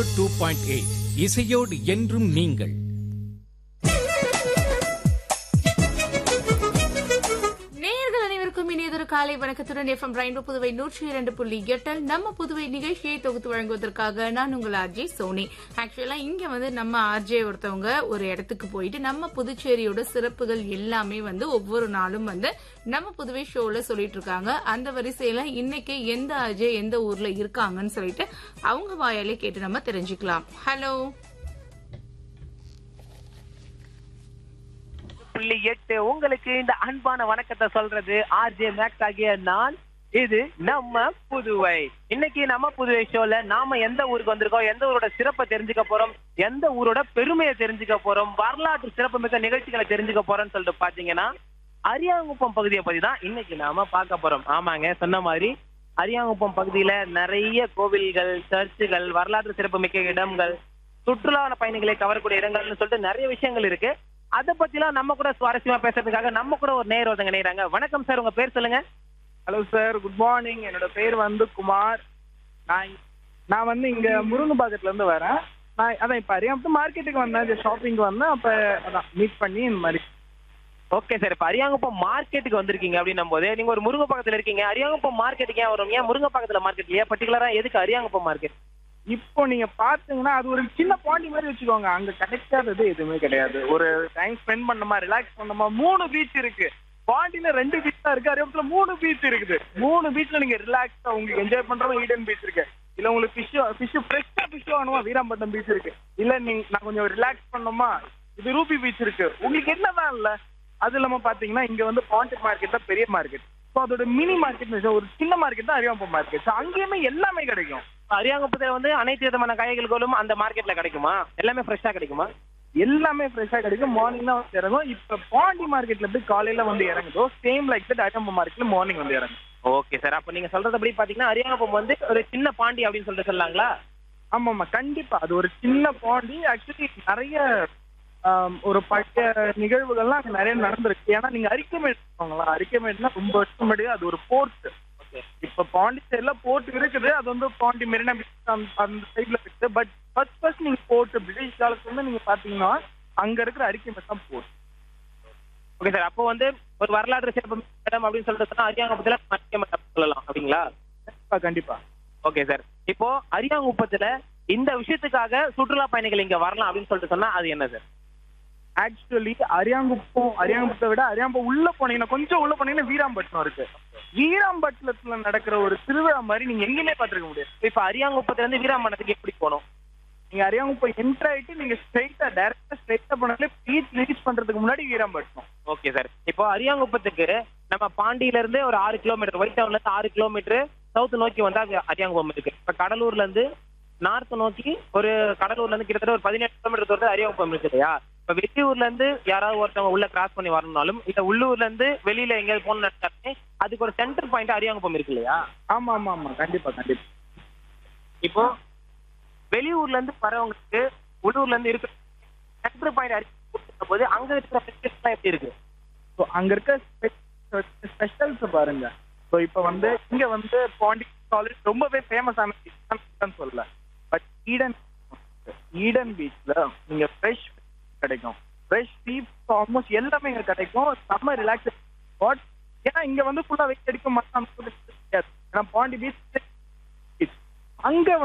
two point eight இசையோடு என்றும் நீங்கள் நேயர்கள் அனைவருக்கும் இனியதொரு காலை வணக்கத்துடன் எஃப்எம் ரெயின்போ புதுவை நூற்றி இரண்டு புள்ளி எட்டில் நம்ம புதுவை நிகழ்ச்சியை தொகுத்து வழங்குவதற்காக நான் உங்கள் ஆர்ஜே சோனி ஆக்சுவலா இங்க வந்து நம்ம ஆர்ஜே ஒருத்தவங்க ஒரு இடத்துக்கு போயிட்டு நம்ம புதுச்சேரியோட சிறப்புகள் எல்லாமே வந்து ஒவ்வொரு நாளும் வந்து நம்ம புதுவை ஷோல சொல்லிட்டு இருக்காங்க அந்த வரிசையில இன்னைக்கு எந்த ஆர்ஜே எந்த ஊர்ல இருக்காங்கன்னு சொல்லிட்டு அவங்க வாயாலே கேட்டு நம்ம தெரிஞ்சுக்கலாம் ஹலோ புள்ளி எட்டு உங்களுக்கு இந்த அன்பான வணக்கத்தை சொல்றது ஆர்ஜே மேக்ஸ் ஆகிய நான் இது நம்ம புதுவை இன்னைக்கு நம்ம புதுவை ஷோல நாம எந்த ஊருக்கு வந்திருக்கோம் எந்த ஊரோட சிறப்பை தெரிஞ்சுக்க போறோம் எந்த ஊரோட பெருமையை தெரிஞ்சுக்க போறோம் வரலாற்று சிறப்பு மிக்க நிகழ்ச்சிகளை தெரிஞ்சுக்க போறோம்னு சொல்லிட்டு பாத்தீங்கன்னா அரியாங்குப்பம் பகுதியை பத்தி தான் இன்னைக்கு நாம பார்க்க போறோம் ஆமாங்க சொன்ன மாதிரி அரியாங்குப்பம் பகுதியில நிறைய கோவில்கள் சர்ச்சுகள் வரலாற்று சிறப்பு மிக்க இடங்கள் சுற்றுலா பயணிகளை கவரக்கூடிய இடங்கள்னு சொல்லிட்டு நிறைய விஷயங்கள் இருக்கு அதை பத்திலாம் நம்ம கூட சுவாரஸ்யமா பேசுறதுக்காக நம்ம கூட ஒரு நேர் ஒருத்தங்க நேராங்க வணக்கம் சார் உங்க பேர் சொல்லுங்க ஹலோ சார் குட் மார்னிங் என்னோட பேர் வந்து குமார் நான் நான் வந்து இங்க முருங்கபாக்கத்துல இருந்து வரேன் நான் அதான் இப்ப அறியாமத்து மார்க்கெட்டுக்கு வந்தேன் ஷாப்பிங்க்கு வந்தேன் அப்ப அதான் மீட் பண்ணி இந்த மாதிரி ஓகே சார் இப்ப அரியாங்குப்பம் மார்க்கெட்டுக்கு வந்திருக்கீங்க அப்படின்னும் போது நீங்க ஒரு முருங்கப்பாக்கத்துல இருக்கீங்க அரியாங்குப்பம் மார்க்கெட்டுக்கு ஏன் வரும் ஏன் முருங்கப்பாக்கத்துல மார்க்கெட் ஏன் பர்டிகுலரா எதுக்கு அரியாங்குப்பம் மார்க்கெட் இப்போ நீங்க பாத்தீங்கன்னா அது ஒரு சின்ன பாண்டி மாதிரி வச்சுக்கோங்க அங்க கிடைக்காதது எதுவுமே கிடையாது ஒரு டைம் ஸ்பெண்ட் பண்ணமா ரிலாக்ஸ் பண்ணமா மூணு பீச் இருக்கு பாண்டியில ரெண்டு பீச் தான் இருக்கு அறியாமத்துல மூணு பீச் இருக்குது மூணு பீச்ல நீங்க ரிலாக்ஸா உங்களுக்கு என்ஜாய் பண்றவங்க ஈடன் பீச் இருக்கு இல்ல உங்களுக்கு ஃபிஷ் ஃபிஷ் ஃப்ரெஷ்ஷா ஃபிஷ் வாங்கணுமா வீராம்பட்டம் பீச் இருக்கு இல்ல நீங்க நான் கொஞ்சம் ரிலாக்ஸ் பண்ணணுமா இது ரூபி பீச் இருக்கு உங்களுக்கு என்னதான் இல்ல அது இல்லாம பாத்தீங்கன்னா இங்க வந்து பாண்டி மார்க்கெட் தான் பெரிய மார்க்கெட் ஸோ அதோட மினி மார்க்கெட் ஒரு சின்ன மார்க்கெட் தான் அரியாம்பம் மார்க்கெட் ஸோ அங்கேயுமே எல்லாமே கிடைக்கும் அரியாங்குப்பத்துல வந்து அனைத்து விதமான காய்கறிகளும் அந்த மார்க்கெட்ல கிடைக்குமா எல்லாமே ஃப்ரெஷ்ஷா கிடைக்குமா எல்லாமே ஃப்ரெஷ்ஷா கிடைக்கும் மார்னிங் தான் வந்து இறங்கும் இப்ப பாண்டி மார்க்கெட்ல எப்படி காலையில வந்து இறங்குதோ சேம் லைக் தட் அரியாம்பம் மார்க்கெட்ல மார்னிங் வந்து இறங்கும் ஓகே சார் அப்ப நீங்க சொல்றதுபடி பாத்தீங்கன்னா அரியாங்குப்பம் வந்து ஒரு சின்ன பாண்டி அப்படின்னு சொல்லிட்டு சொல்லலாங்களா ஆமா ஆமா கண்டிப்பா அது ஒரு சின்ன பாண்டி ஆக்சுவலி நிறைய ஆம், ஒரு பழைய நிகழ்வுகள்லாம் அங்க நிறைய நடந்திருக்கு ஏன்னா நீங்க அரிக்கமேட் இருக்கோங்களா அரிக்கமேட்னா ரொம்ப வருஷம் முன்னாடி அது ஒரு போர்ட் இப்ப பாண்டிச்சேரியில போர்ட் இருக்குது அது வந்து பாண்டி மெரினா பீச் அந்த- அந்த சைட்ல இருக்குது பட் ஃபர்ஸ்ட் ஃபர்ஸ்ட் நீங்க போர்ட் பிரிட்டிஷ் காலத்துல இருந்து நீங்க பாத்தீங்கன்னா அங்க இருக்கிற அரிக்கமேட் தான் போர்ட் ஓகே சார் அப்போ வந்து ஒரு வரலாற்று சிறப்பு மிக்க இடம் அப்படின்னு சொல்லிட்டு சொன்னா அரியாங்குப்பத்துல மரியாதை சொல்லலாம் அப்படிங்களா கண்டிப்பா கண்டிப்பா ஓகே சார் இப்போ அரியாங்குப்பத்துல இந்த விஷயத்துக்காக சுற்றுலா பயணிகள் இங்க வரலாம் அப்படின்னு சொல்லிட்டு சொன்னா அது என்ன சார் ஆக்சுவலி அரியாங்குப்பம் அரியாங்குப்பத்தை விட அரியாங்குப்பம் உள்ள போனீங்கன்னா கொஞ்சம் உள்ள போனீங்கன்னா வீராம்பட்டினம் இருக்கு வீராம்பட்டினத்துல நடக்கிற ஒரு திருவிழா மாதிரி நீங்க எங்கேயுமே பார்த்திருக்க முடியாது இப்ப அரியாங்குப்பத்துல இருந்து வீராம்பணத்துக்கு எப்படி போகணும் நீங்க அரியாங்குப்பம் என்டர் ஆயிட்டு நீங்க ஸ்ட்ரைட்டா டைரக்டா ஸ்ட்ரைட்டா போனாலே பீச் ரீச் பண்றதுக்கு முன்னாடி வீராம்பட்டினம் ஓகே சார் இப்போ அரியாங்குப்பத்துக்கு நம்ம பாண்டியில இருந்து ஒரு ஆறு கிலோமீட்டர் ஒயிட் டவுன்ல இருந்து ஆறு கிலோமீட்டர் சவுத் நோக்கி வந்தா அது அரியாங்குப்பம் இருக்கு இப்ப கடலூர்ல இருந்து நார்த் நோக்கி ஒரு கடலூர்ல இருந்து கிட்டத்தட்ட ஒரு பதினெட்டு கிலோமீட்டர் தூரத்தில் அரியாங்குப்பம் இருக்கு இல்லையா இப்ப வெளியூர்ல இருந்து யாராவது ஒருத்தவங்க உள்ள கிராஸ் பண்ணி வரணும்னாலும் இல்ல உள்ளூர்ல இருந்து வெளியில எங்கேயாவது போகணும்னு நினைச்சாலுமே அதுக்கு ஒரு சென்டர் பாயிண்ட் அரியாங்குப்பம் இருக்கு இல்லையா ஆமா ஆமா ஆமா கண்டிப்பா கண்டிப்பா இப்போ வெளியூர்ல இருந்து வரவங்களுக்கு உள்ளூர்ல இருந்து இருக்கிற சென்டர் பாயிண்ட் அறிவிக்கும் போது அங்க இருக்கிற ஃபெசிலிட்டிஸ்லாம் எப்படி இருக்கு ஸோ அங்க இருக்க ஸ்பெஷல்ஸ் பாருங்க ஸோ இப்போ வந்து இங்க வந்து பாண்டி காலேஜ் ரொம்பவே ஃபேமஸ் ஆன சொல்லல பட் ஈடன் ஈடன் பீச்ல நீங்க ஃப்ரெஷ் கிடைக்கும் ஃப்ரெஷ் சீப் ஆல்மோஸ்ட் எல்லாமே இங்க கிடைக்கும் செம்ம ரிலாக்ஸ் ஸ்பாட் ஏன்னா இங்க வந்து ஃபுல்லா வெயிட் அடிக்க மாட்டாங்க ஏன்னா பாண்டி பீச்